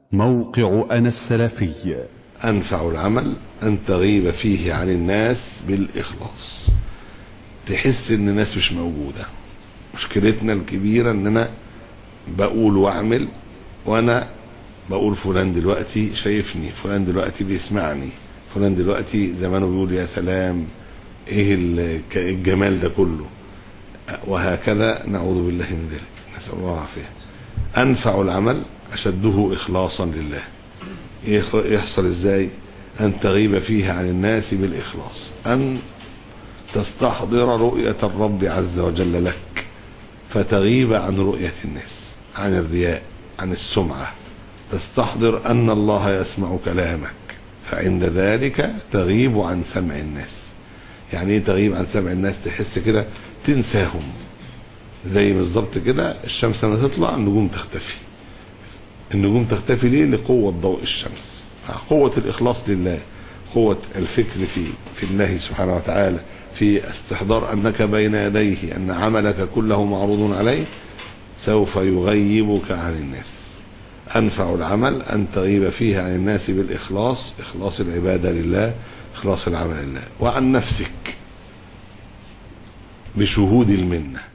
موقع أنا السلفي أنفع العمل أن تغيب فيه عن الناس بالإخلاص تحس إن الناس مش موجودة مشكلتنا الكبيرة إن أنا بقول وأعمل وأنا بقول فلان دلوقتي شايفني فلان دلوقتي بيسمعني فلان دلوقتي زمانه بيقول يا سلام إيه ال- ك- الجمال ده كله وهكذا نعوذ بالله من ذلك نسأل الله العافية أنفع العمل أشده إخلاصا لله يخ- يحصل إزاي أن تغيب فيه عن الناس بالإخلاص أن تستحضر رؤية الرب عز وجل لك فتغيب عن رؤية الناس عن الرياء عن السمعة تستحضر أن الله يسمع كلامك فعند ذلك تغيب عن سمع الناس يعني ايه تغيب عن سمع الناس تحس كده تنساهم زي بالظبط كده الشمس لما تطلع النجوم تختفي النجوم تختفي ليه لقوة ضوء الشمس قوة الإخلاص لله قوة الفكر في في الله سبحانه وتعالى في استحضار أنك بين يديه أن عملك كله معروض عليه سوف يغيبك عن الناس أنفع العمل أن تغيب فيه عن الناس بالإخلاص إخلاص العبادة لله إخلاص العمل لله وعن نفسك بشهود المنه